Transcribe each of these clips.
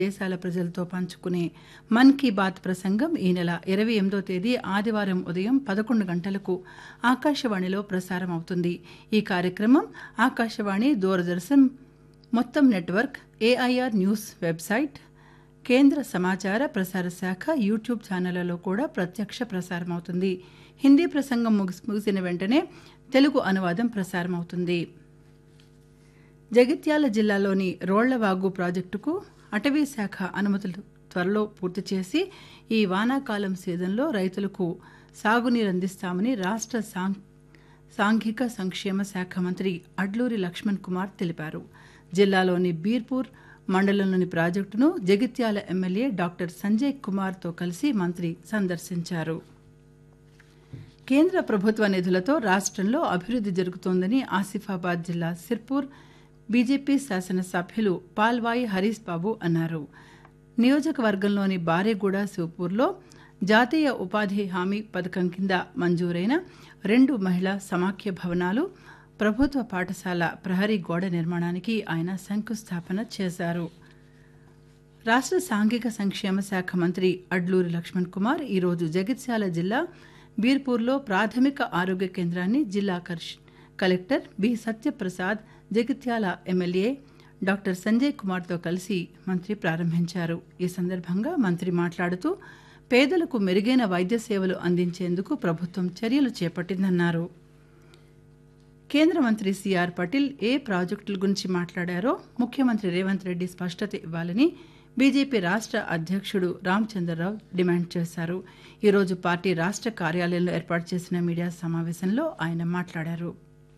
దేశాల ప్రజలతో పంచుకునే మన్ కీ బాత్ ప్రసంగం ఈ నెల ఇరవై ఎనిమిదో తేదీ ఆదివారం ఉదయం పదకొండు గంటలకు ఆకాశవాణిలో ప్రసారం అవుతుంది ఈ కార్యక్రమం ఆకాశవాణి దూరదర్శన్ మొత్తం నెట్వర్క్ ఏఐఆర్ న్యూస్ వెబ్సైట్ కేంద్ర సమాచార ప్రసార శాఖ యూట్యూబ్ ఛానళ్లలో కూడా ప్రత్యక్ష ప్రసారం అవుతుంది హిందీ ప్రసంగం ముగిసి ముగిసిన వెంటనే తెలుగు అనువాదం ప్రసారం అవుతుంది జగిత్యాల జిల్లాలోని రోళ్లవాగు ప్రాజెక్టుకు అటవీ శాఖ అనుమతులు త్వరలో పూర్తి చేసి ఈ వానాకాలం సీజన్లో రైతులకు సాగునీరు అందిస్తామని రాష్ట్ర సాం సాంఘిక సంక్షేమ శాఖ మంత్రి అడ్లూరి లక్ష్మణ్ కుమార్ తెలిపారు జిల్లాలోని బీర్పూర్ మండలంలోని ప్రాజెక్టును జగిత్యాల ఎమ్మెల్యే డాక్టర్ సంజయ్ కుమార్తో కలిసి మంత్రి సందర్శించారు కేంద్ర ప్రభుత్వ నిధులతో రాష్ట్రంలో అభివృద్ధి జరుగుతోందని ఆసిఫాబాద్ జిల్లా సిర్పూర్ బీజేపీ శాసనసభ్యులు పాల్వాయి హరీష్ బాబు అన్నారు నియోజకవర్గంలోని బారేగూడ శివపూర్లో జాతీయ ఉపాధి హామీ పథకం కింద మంజూరైన రెండు మహిళా సమాఖ్య భవనాలు ప్రభుత్వ పాఠశాల ప్రహరీ గోడ నిర్మాణానికి ఆయన శంకుస్థాపన చేశారు రాష్ట్ర సాంఘిక సంక్షేమ శాఖ మంత్రి అడ్లూరి లక్ష్మణ్ కుమార్ ఈరోజు జగిత్యాల జిల్లా బీర్పూర్లో ప్రాథమిక ఆరోగ్య కేంద్రాన్ని జిల్లా collector B Satyaprasad Jagtial MLA doctor Sanjay కుమార్తో కలిసి మంత్రి ప్రారంభించారు ఈ సందర్భంగా మంత్రి మాట్లాడుతూ పేదలకు మెరుగైన వైద్య సేవలు అందించేందుకు ప్రభుత్వం చర్యలు చేపట్టిందన్నారు కేంద్ర మంత్రి సిఆర్ పటేల్ ఏ ప్రాజెక్టుల గురించి మాట్లాడారో ముఖ్యమంత్రి రేవంత్ రెడ్డి స్పష్టత ఇవ్వాలని బీజేపీ రాష్ట్ర అధ్యక్షుడు రామచంద్రరావు డిమాండ్ చేశారు ఈరోజు పార్టీ రాష్ట్ర కార్యాలయంలో ఏర్పాటు చేసిన మీడియా సమావేశంలో ఆయన మాట్లాడారు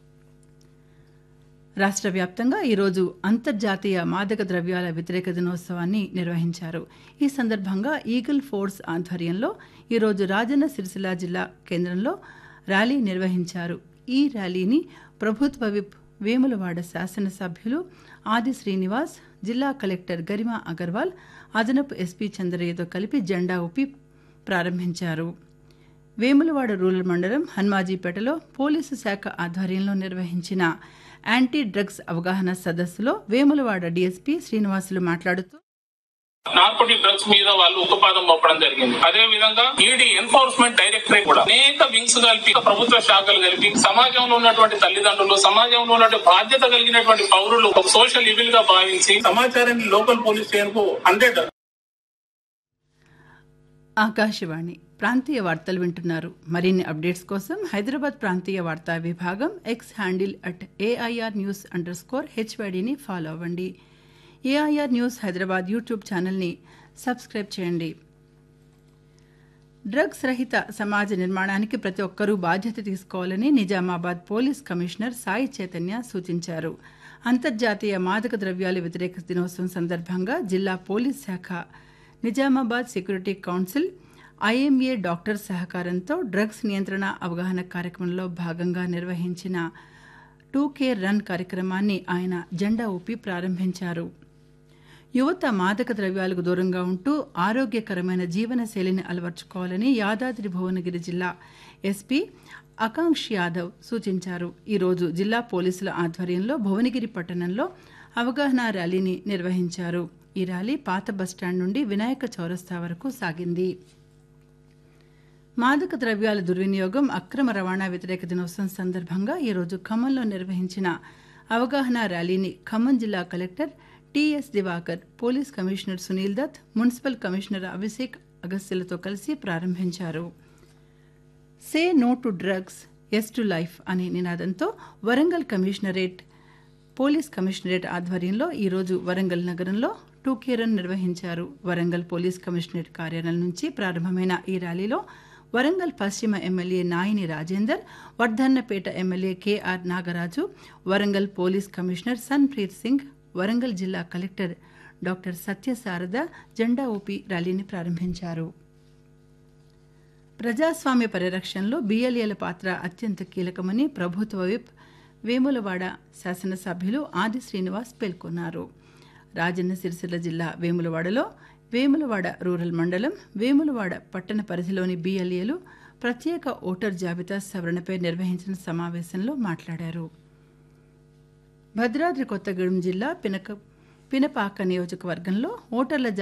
రాష్ట్ర వ్యాప్తంగా ఈరోజు అంతర్జాతీయ మాదక ద్రవ్యాల వ్యతిరేక దినోత్సవాన్ని నిర్వహించారు ఈ సందర్భంగా ఈగిల్ ఫోర్స్ ఆధ్వర్యంలో ఈరోజు రాజన్న సిరిసిల్ల జిల్లా కేంద్రంలో ర్యాలీ నిర్వహించారు ఈ ర్యాలీని ప్రభుత్వ విప్ వేములవాడ శాసనసభ్యులు ఆది శ్రీనివాస్ జిల్లా కలెక్టర్ గరిమా అగర్వాల్ అదనపు ఎస్పీ చంద్రయ్యతో కలిపి జెండా ఊపి ప్రారంభించారు వేములవాడ రూరల్ మండలం హన్మాజీపేటలో పోలీసు శాఖ ఆధ్వర్యంలో నిర్వహించిన యాంటీ డ్రగ్స్ అవగాహన సదస్సులో వేములవాడ డీఎస్పీ శ్రీనివాసులు మాట్లాడుతూ నార్కోటిక్ డ్రగ్స్ మీద వాళ్ళు ఉక్కుపాదం మోపడం జరిగింది అదే విధంగా ఈడీ ఎన్ఫోర్స్మెంట్ డైరెక్టరేట్ కూడా అనేక వింగ్స్ కలిపి ప్రభుత్వ శాఖలు కలిపి సమాజంలో ఉన్నటువంటి తల్లిదండ్రులు సమాజంలో ఉన్నటువంటి బాధ్యత కలిగినటువంటి పౌరులు ఒక సోషల్ ఇవిల్ గా భావించి సమాచారాన్ని లోకల్ పోలీస్ స్టేషన్ కు హండ్రెడ్ ఆకాశవాణి ప్రాంతీయ వార్తలు వింటున్నారు మరిన్ని అప్డేట్స్ కోసం హైదరాబాద్ ప్రాంతీయ వార్తా విభాగం X handle at AIR news underscore హెచ్వైడిని ఫాలో అవ్వండి ఏఐఆర్ న్యూస్ హైదరాబాద్ యూట్యూబ్ ఛానల్ని సబ్స్క్రైబ్ చేయండి డ్రగ్స్ రహిత సమాజ నిర్మాణానికి ప్రతి ఒక్కరూ బాధ్యత తీసుకోవాలని నిజామాబాద్ పోలీస్ కమిషనర్ సాయి చైతన్య సూచించారు అంతర్జాతీయ మాదక ద్రవ్యాల వ్యతిరేక దినోత్సవం సందర్భంగా జిల్లా పోలీస్ శాఖ Nizamabad security council IMA doctor సహకారంతో డ్రగ్స్ నియంత్రణ అవగాహన కార్యక్రమంలో భాగంగా నిర్వహించిన టూ కే రన్ కార్యక్రమాన్ని ఆయన జెండా ఊపి ప్రారంభించారు యువత మాదక ద్రవ్యాలకు దూరంగా ఉంటూ ఆరోగ్యకరమైన జీవనశైలిని అలవర్చుకోవాలని యాదాద్రి భువనగిరి జిల్లా ఎస్పీ ఆకాంక్ష్ యాదవ్ సూచించారు ఈరోజు జిల్లా పోలీసుల ఆధ్వర్యంలో భువనగిరి పట్టణంలో అవగాహన ర్యాలీని నిర్వహించారు ఈ ర్యాలీ పాత బస్టాండ్ నుండి వినాయక చౌరస్తా వరకు సాగింది మాదక ద్రవ్యాల దుర్వినియోగం అక్రమ రవాణా వ్యతిరేక దినోత్సవం సందర్భంగా ఈరోజు ఖమ్మంలో నిర్వహించిన అవగాహన ర్యాలీని ఖమ్మం జిల్లా collector TS Divakar police commissioner Sunil Dutt municipal commissioner Abhishek అగస్త్యలతో కలిసి ప్రారంభించారు say no to drugs yes to life అనే నినాదంతో వరంగల్ కమిషనరేట్ పోలీస్ కమిషనరేట్ ఆధ్వర్యంలో ఈరోజు వరంగల్ నగరంలో టూకే రన్ నిర్వహించారు వరంగల్ పోలీస్ కమిషనరేట్ కార్యాలయం నుంచి ప్రారంభమైన ఈ ర్యాలీలో వరంగల్ పశ్చిమ MLA Naini Rajender Wardhannapet MLA KR Nagaraju Warangal police commissioner Sunpreet Singh Warangal జిల్లా కలెక్టర్ డాక్టర్ సత్యశారద జెండా ఊపి ర్యాలీని ప్రారంభించారు ప్రజాస్వామ్య పరిరక్షణలో బిఎల్ఏల పాత్ర అత్యంత కీలకమని ప్రభుత్వ విప్ వేములవాడ శాసనసభ్యులు ఆది శ్రీనివాస్ పేర్కొన్నారు రాజన్న సిరిసిల్ల జిల్లా వేములవాడలో వేములవాడ రూరల్ మండలం వేములవాడ పట్టణ పరిధిలోని బిఎల్ఏలు ప్రత్యేక ఓటర్ జాబితా సవరణపై నిర్వహించిన సమావేశంలో మాట్లాడారు భద్రాద్రి కొత్తగూడెం జిల్లా పినక పినపాక నియోజకవర్గంలో ఓటర్ల